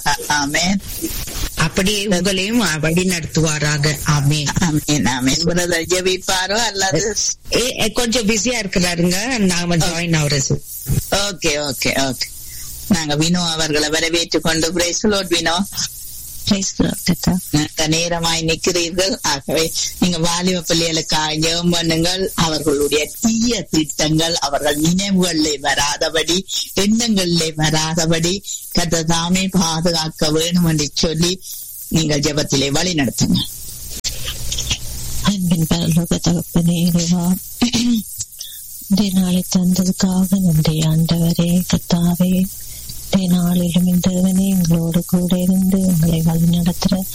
ஆமென் அப்படி உங்களையும் வழி நடத்துவாராக ஆமே ஆமென் ஆமென் பிரதர் ஜெபிப்பாரோ அல்லது கொஞ்சம் பிஸியா இருக்கிறாருங்க நாம ஜாயின் ஆகுறது ஓகே ஓகே ஓகே நாங்க வினோ அவர்களை வரவேற்றுக் கொண்டு பிரைஸ் லோட் வினோ நாங்க நேரமாய் நிற்கிறீர்கள் ஆகவே நீங்க வாலிப பிள்ளைகளுக்காக ஜெபம் பண்ணுங்கள் அவர்களுடைய தீய திட்டங்கள் அவர்கள் நினைவுகளிலே வராதபடி எண்ணங்களிலே வராதபடி கத்ததாமே பாதுகாக்க வேணும் என்று சொல்லி நீங்கள் ஜெபத்திலே வழி நடத்துங்க அன்பின் பரலோக தகப்பனே இறைவா இந்த நாளை தந்ததுக்காக நம்முடைய ஆண்டவரே கத்தாவே இந்த நாளிலும் இந்த எங்களோடு கூட இருந்து எங்களை வழி நடத்துற